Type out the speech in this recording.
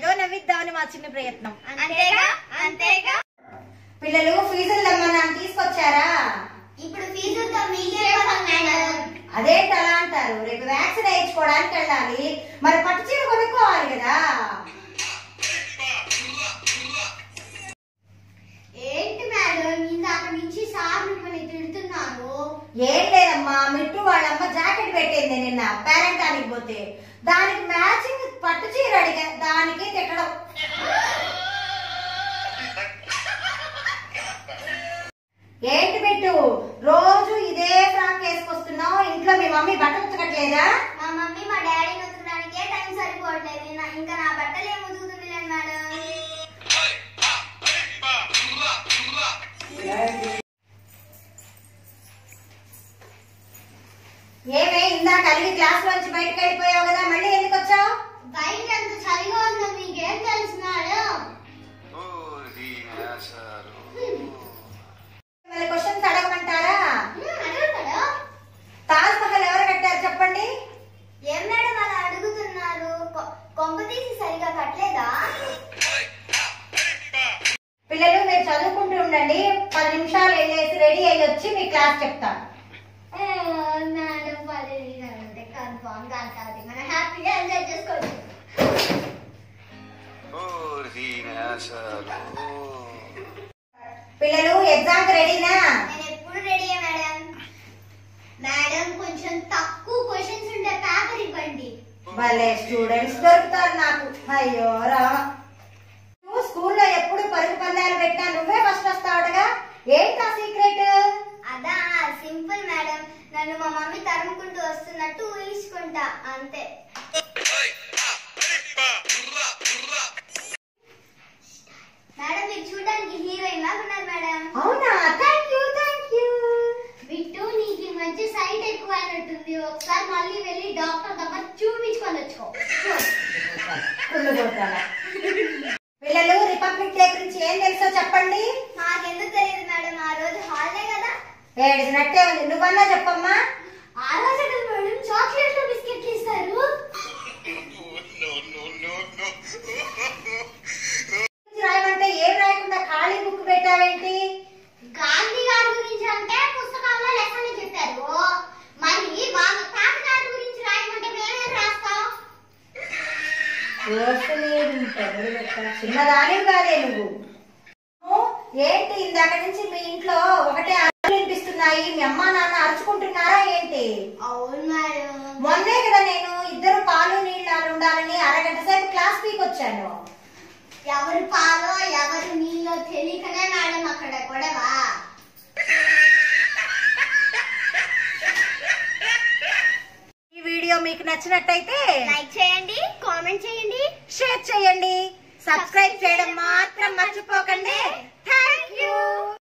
ఏదో నవ్విద్దామని మా చిన్న ప్రయత్నం అంతేగా అంతేగా పిల్లలు ఫీజులు రమ్మన్నాను తీసుకొచ్చారా ఇప్పుడు ఫీజుతో మీకే పని మేడం అదేంటి అలా అంటారు రేపు వ్యాక్సిన్ వేయించుకోవడానికి వెళ్ళాలి మరి పట్టు చీర కొనుక్కోవాలి కదా ఏంటి మేడం ఇందాక నుంచి సార్ మిమ్మల్ని తిడుతున్నారు ఏం లేదమ్మా మిట్టు వాళ్ళమ్మ జాకెట్ పెట్టింది నిన్న పేరెంటానికి పోతే దానికి మ్యాచింగ్ పట్టు చీర అడిగా దానికి తిట్టడం ఏంటి బిట్టు రోజు ఇదే ఫ్రాక్ వేసుకొస్తున్నావు ఇంట్లో మీ మమ్మీ బట్ట ఉతకట్లేదా మా మమ్మీ మా డాడీని ఉతకడానికే టైం సరిపోవట్లేదు నా- ఇంకా నా బట్టలు ఏం ఉతుకుతుంది మేడం ఏమే ఇందాక అలిగి క్లాస్ లోంచి బయటకు వెళ్ళిపోయావు కదా మళ్ళీ ఎందుకు వచ్చావు బయట ఎంత చలిగా ఉందో మీకేం తెలుసు మేడం మళ్ళీ క్వశ్చన్స్ అడగమంటారా హ్మ్, అడగండి మేడం. తాజ్ మహల్ ఎవరు కట్టారు చెప్పండి ఏం మేడం అలా అడుగుతున్నారు కొ- కొంప తీసి సరిగా కట్టలేదా పిల్లలు మీరు చదువుకుంటూ ఉండండి పది నిమిషాలు వెళ్ళేసి రెడీ అయ్యి వచ్చి మీ క్లాస్ చెప్తాను ఏ, మేడం పది అంటే కన్ఫామ్ కాదు మనం హ్యాపీగా ఎంజాయ్ చేసుకోవచ్చు పిల్లలు ఎగ్జామ్ రెడీనా నేను ఎప్పుడు రెడీ మేడం మేడం కొంచెం తక్కువ క్వశ్చన్స్ ఉండే పేపర్ ఇవ్వండి భలే స్టూడెంట్స్ దొరుకుతారు నాకు అయ్యో రామ నువ్వు స్కూల్లో ఎప్పుడు పరుగు పందాలు పెట్టా నువ్వే ఫస్ట్ వస్తావుటగా ఏంటా సీక్రెట్ అదా సింపుల్ మేడం నన్ను మా మమ్మీ తరుముకుంటూ వస్తున్నట్టు ఊహించుకుంటా అంతే మేడం మీరు చూడడానికి హీరోయిన్ లాగా ఉన్నారు మేడం అవునా thank you thank you Bittu నీకు ఈ మధ్య సైట్ ఎక్కువ అయినట్టుంది ఒకసారి మళ్ళీ వెళ్ళి డాక్టర్ దగ్గర చూపించుకొని వచ్చుకో పిల్లలు రిపబ్లిక్ డే గురించి ఏం తెలుసో చెప్పండి నాకెందుకు తెలియదు మేడం ఆ రోజు హాలిడే కదా ఏడిసినట్టే ఉంది నువ్వన్నా చెప్పమ్మా ఆ రోజు మేడం చాక్లెట్ బిస్కెట్లు ఇస్తారు రాయమంటే ఏం రాయకుండా ఖాళీ బుక్ పెట్టావేంటి గాంధీ గారి గురించి అంటే పుస్తకాల్లో లెక్కలు చెప్పారు మరి వాళ్ళ తాతగారి గురించి రాయమంటే మేమేం రాస్తాం చిన్నదాని కాదే నువ్వు ఓ, ఏంటి ఇందాక నుంచి మీ ఇంట్లో ఒకటే అరుపులు వినిపిస్తున్నాయి మీ అమ్మా నాన్న అరుచుకుంటున్నారా ఏంటి అవును మేడం మొన్నే కదా నేను ఇద్దరు పాలు నీళ్ళు ఉండాలని అరగంట సేపు క్లాస్ పీకి వచ్చాను ఎవరు పాలో ఎవరు నీళ్ళో తెలియకనే మేడం అక్కడ గొడవ ఈ వీడియో మీకు నచ్చినట్టయితే లైక్ చేయండి కామెంట్ చేయండి షేర్ చేయండి సబ్స్క్రైబ్ చేయడం మాత్రం మర్చిపోకండి థ్యాంక్ యూ